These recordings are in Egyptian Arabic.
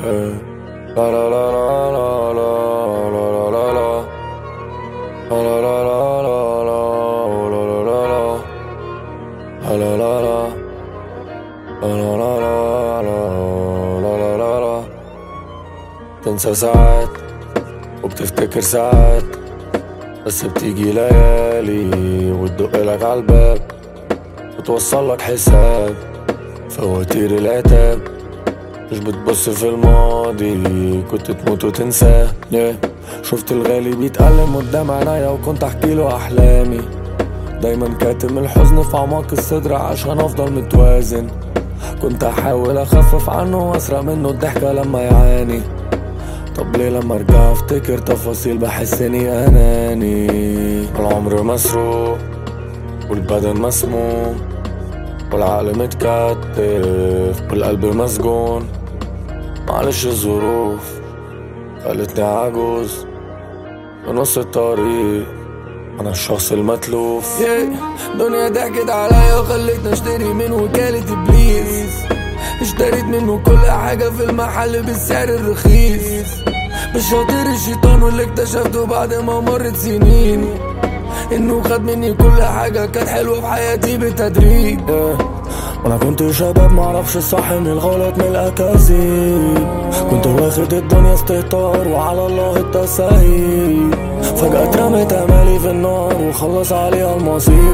Yeah. La la la la la la la la la la La la la la la la la la la la La la la la La la la la la la la la تنسى ساعات وبتفتكر ساعات بس بتيجي ليالي وتدق لك عالباب وتوصل لك حساب فواتير العتاب مش بتبص في الماضي كنت تموت وتنساه yeah. شفت الغالي بيتألم قدام عينيا وكنت احكي له احلامي دايما كاتم الحزن في اعماق الصدر عشان افضل متوازن كنت احاول اخفف عنه واسرق منه الضحكة لما يعاني طب ليه لما ارجع افتكر تفاصيل بحس اني اناني العمر مسروق والبدن مسموم والعقل متكتف والقلب مسجون معلش الظروف خلتني عجوز في نص الطريق انا الشخص المتلوف دنيا ضحكت عليا وخلتني اشتري من وكالة ابليس اشتريت منه كل حاجة في المحل بالسعر الرخيص بشاطر الشيطان واللي اكتشفته بعد ما مرت سنين انه خد مني كل حاجة كانت حلوة في حياتي بالتدريج وانا كنت شباب معرفش الصح من الغلط من الاكاذيب كنت واخد الدنيا استهتار وعلى الله التسهيل فجأة اترمت امالي في النار وخلص عليها المصير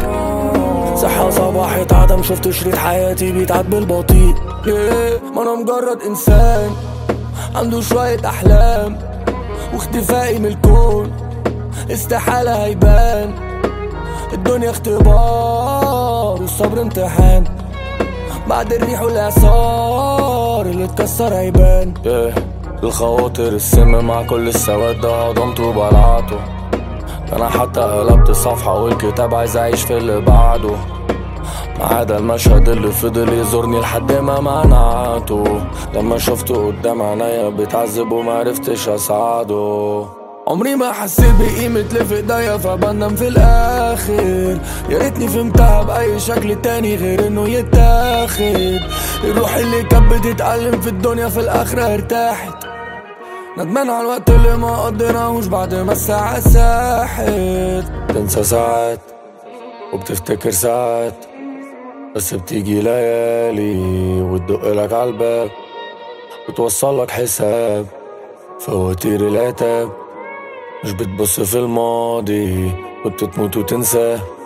صحة صباحت عدم شفت شريط حياتي بيتعد بالبطيء yeah. ما انا مجرد انسان عنده شوية احلام واختفائي من الكون استحالة هيبان الدنيا اختبار والصبر امتحان بعد الريح والاعصار اللي اتكسر هيبان yeah. الخواطر السم مع كل السواد ده هضمته وبلعته انا حتى قلبت الصفحة والكتاب عايز اعيش في اللي بعده ما عدا المشهد اللي فضل يزورني لحد ما منعته لما شفته قدام عينيا بيتعذب ومعرفتش اساعده عمري ما حسيت بقيمة اللي في ايديا فبندم في الاخر يا ريتني فهمتها باي شكل تاني غير انه يتاخد الروح اللي كانت بتتألم في الدنيا في الاخرة ارتاحت ندمان على الوقت اللي ما قضيناهوش بعد ما الساعة ساحت تنسى ساعات وبتفتكر ساعات بس بتيجي ليالي وتدق لك عالباب وتوصل لك حساب فواتير العتاب مش بتبص في الماضي كنت تموت وتنساه